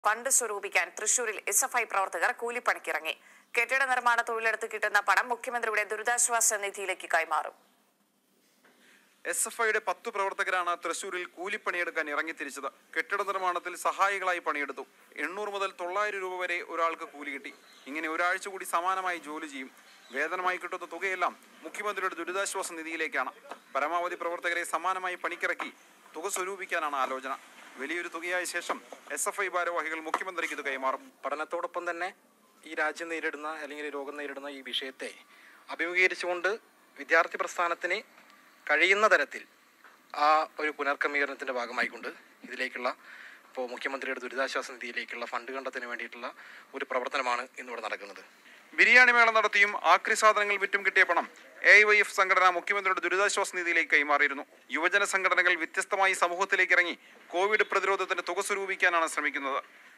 fund സ്വരൂപിക്കാൻ തൃശൂരിൽ S F I പ്രവർത്തകർ കൂലിപ്പണിക്കിറങ്ങി കെട്ടിട നിർമ്മാണ തൊഴിലെടുത്ത് കിട്ടുന്ന പണം മുഖ്യമന്ത്രിയുടെ ദുരിതാശ്വാസ നിധിയിലേക്ക് കൈമാറും എസ് എഫ് ഐയുടെ പത്തു പ്രവർത്തകരാണ് തൃശൂരിൽ കൂലിപ്പണിയെടുക്കാൻ ഇറങ്ങിത്തിരിച്ചത് കെട്ടിട നിർമ്മാണത്തിൽ സഹായികളായി പണിയെടുത്തു എണ്ണൂറ് മുതൽ തൊള്ളായിരം രൂപ വരെ ഒരാൾക്ക് കൂലി കിട്ടി ഇങ്ങനെ ഒരാഴ്ച കൂടി സമാനമായി ജോലി ചെയ്യും വേതനമായി കിട്ടുന്ന തുകയെല്ലാം മുഖ്യമന്ത്രിയുടെ ദുരിതാശ്വാസ നിധിയിലേക്കാണ് പരമാവധി പ്രവർത്തകരെ സമാനമായി പണിക്കിറക്കി തുക സ്വരൂപിക്കാനാണ് ആലോചന വലിയൊരു തുകയായ ശേഷം എസ് എഫ് ഐ ഭാരവാഹികൾ മുഖ്യമന്ത്രിക്ക് ഇത് കൈമാറും പഠനത്തോടൊപ്പം തന്നെ ഈ രാജ്യം നേരിടുന്ന അല്ലെങ്കിൽ ഈ രോഗം നേരിടുന്ന ഈ വിഷയത്തെ അഭിമുഖീകരിച്ചുകൊണ്ട് വിദ്യാർത്ഥി പ്രസ്ഥാനത്തിന് കഴിയുന്ന തരത്തിൽ ആ ഒരു പുനർക്രമീകരണത്തിൻ്റെ ഭാഗമായിക്കൊണ്ട് ഇതിലേക്കുള്ള ഇപ്പോൾ മുഖ്യമന്ത്രിയുടെ ദുരിതാശ്വാസ നിധിയിലേക്കുള്ള ഫണ്ട് കണ്ടെത്തിന് വേണ്ടിയിട്ടുള്ള ഒരു പ്രവർത്തനമാണ് ഇന്നിവിടെ നടക്കുന്നത് ബിരിയാണി മേള നടത്തിയും ആക്രി സാധനങ്ങൾ വിറ്റും കിട്ടിയ പണം എ ഐ വൈ എഫ് സംഘടന മുഖ്യമന്ത്രിയുടെ ദുരിതാശ്വാസ നിധിയിലേക്ക് കൈമാറിയിരുന്നു യുവജന സംഘടനകൾ വ്യത്യസ്തമായി സമൂഹത്തിലേക്ക് ഇറങ്ങി കോവിഡ് പ്രതിരോധത്തിന് തുക സ്വരൂപിക്കാനാണ് ശ്രമിക്കുന്നത്